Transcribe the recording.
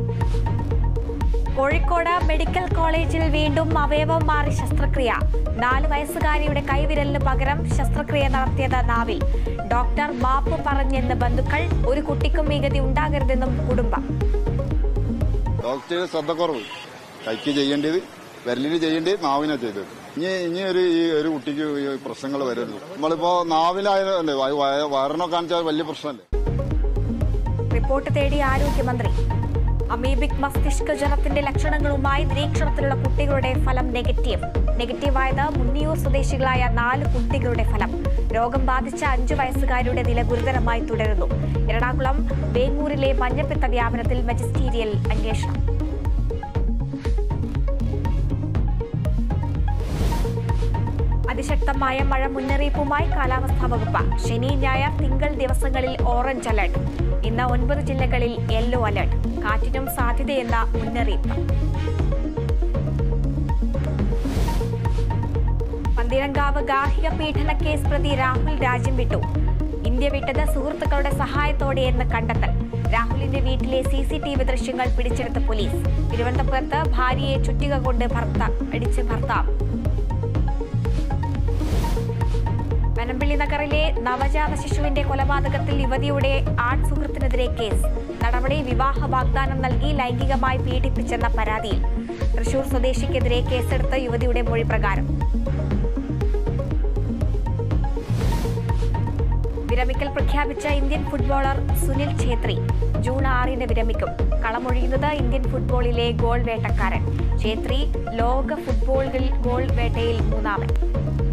Kozhikode medical കോളേജിൽ വീണ്ടും അവയവം മാറി ശസ്ത്രക്രിയ നാല് വയസ്സുകാരിയുടെ കൈവിരലിന് പകരം ശസ്ത്രക്രിയ നടത്തിയത് നാവിൽ ഡോക്ടർ മാപ്പ് പറഞ്ഞെന്ന് ബന്ധുക്കൾ ഒരു കുട്ടിക്കും ഈ ഗതി ഉണ്ടാകരുതെന്നും കുടുംബം ഡോക്ടർ ശ്രദ്ധക്കുറവ് കൈക്ക് ചെയ്യേണ്ടത് വിരലിന് ചെയ്യേണ്ടത് നാവിനാ ചെയ്തത് ഇനി ഇനി ഒരു ഈ ഒരു കുട്ടിക്ക് ഈ പ്രശ്നങ്ങൾ വരരുത് നമ്മളിപ്പോ നാവിലായതല്ലേ വയറിനോ കാണിച്ചാൽ വലിയ പ്രശ്നമല്ലേ റിപ്പോർട്ട് തേടി ആരോഗ്യമന്ത്രി അമീബിക് മസ്തിഷ്ക ജ്വരത്തിന്റെ ലക്ഷണങ്ങളുമായി നിരീക്ഷണത്തിലുള്ള കുട്ടികളുടെ ഫലം നെഗറ്റീവ് നെഗറ്റീവായത് മുന്നിയൂർ സ്വദേശികളായ നാല് കുട്ടികളുടെ ഫലം രോഗം ബാധിച്ച അഞ്ചു വയസ്സുകാരുടെ നില ഗുരുതരമായി തുടരുന്നു എറണാകുളം വേങ്ങൂരിലെ മഞ്ഞപ്പിത്ത വ്യാപനത്തിൽ മജിസ്റ്റീരിയൽ അന്വേഷണം അതിശക്തമായ മഴ മുന്നറിയിപ്പുമായി കാലാവസ്ഥാ വകുപ്പ് ശനി ഞായർ തിങ്കൾ ദിവസങ്ങളിൽ ഓറഞ്ച് അലർട്ട് ഇന്ന് ഒൻപത് ജില്ലകളിൽ യെല്ലോ അലർട്ട് കാറ്റിനും സാധ്യതയെന്ന മുന്നറിയിപ്പ് പന്തീരങ്കാവ് ഗാർഹിക പീഡന കേസ് പ്രതി രാഹുൽ രാജ്യം വിട്ടു ഇന്ത്യ വിട്ടത് സുഹൃത്തുക്കളുടെ സഹായത്തോടെയെന്ന് കണ്ടെത്തൽ രാഹുലിന്റെ വീട്ടിലെ സി സി ടി വി ദൃശ്യങ്ങൾ പിടിച്ചെടുത്ത പോലീസ് തിരുവനന്തപുരത്ത് ഭാര്യയെ ചുറ്റിക കൊണ്ട് ഭർത്ത അടിച്ച് ഭർത്താവ് പനമ്പിള്ളി നഗറിലെ നവജാത ശിശുവിന്റെ കൊലപാതകത്തിൽ യുവതിയുടെ ആൺ സുഹൃത്തിനെതിരെ കേസ് നടപടി വിവാഹ വാഗ്ദാനം നൽകി ലൈംഗികമായി പീഡിപ്പിച്ചെന്ന പരാതിയിൽ തൃശൂർ സ്വദേശിക്കെതിരെ കേസെടുത്ത യുവതിയുടെ മൊഴി പ്രകാരം വിരമിക്കൽ പ്രഖ്യാപിച്ച Indian footballer Sunil Chhetri June ആറിന് വിരമിക്കും കളമൊഴിയുന്നത് ഇന്ത്യൻ ഫുട്ബോളിലെ ഗോൾ വേട്ടക്കാരൻ ഛേത്രി ലോക ഫുട്ബോളിൽ ഗോൾ വേട്ടയിൽ മൂന്നാമൻ